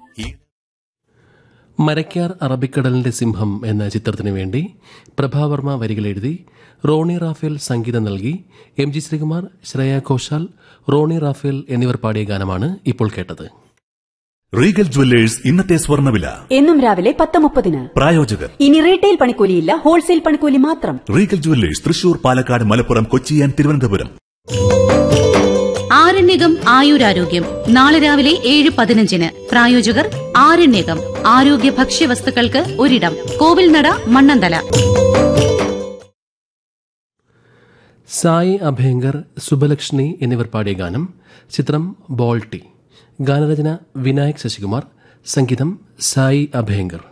മരക്കാർ അറബിക്കടലിന്റെ സിംഹം എന്ന ചിത്രത്തിനു വേണ്ടി പ്രഭാവർമ്മ വരികൾ എഴുതി റോണി റാഫേൽ സംഗീതം നൽകി എം ജി ശ്രീകുമാർ ശ്രേയ ഘോഷാൽ റോണി റാഫേൽ എന്നിവർ പാടിയ ഗാനമാണ് ഇപ്പോൾ കേട്ടത് റീഗൽ ജുവല്ലേഴ്സ് ഇന്നത്തെ സ്വർണ്ണവില എന്നും രാവിലെ പത്ത് മുപ്പതിന് പ്രായോജകർ ഇനി റീറ്റെയിൽ പണിക്കൂലിയില്ല ഹോൾസെയിൽ പണിക്കൂലി മാത്രം Regal jewellers Thrissur Palakkad Malappuram Kochi and Thiruvananthapuram ആരണ്യകം ആയുരാരോഗ്യം നാളെ രാവിലെ ഏഴ് പതിനഞ്ചിന് പ്രായോജകർ ആരണ്യകം ആരോഗ്യ ഭക്ഷ്യവസ്തുക്കൾക്ക് ഒരിടം കോവിൽനട മണ്ണന്തല സായി അഭയങ്കർ സുബലക്ഷ്മി എന്നിവർ പാടിയ ഗാനം ചിത്രം ബോൾട്ടി ഗാനരചന വിനായക് ശശികുമാർ സംഗീതം സായി അഭയങ്കർ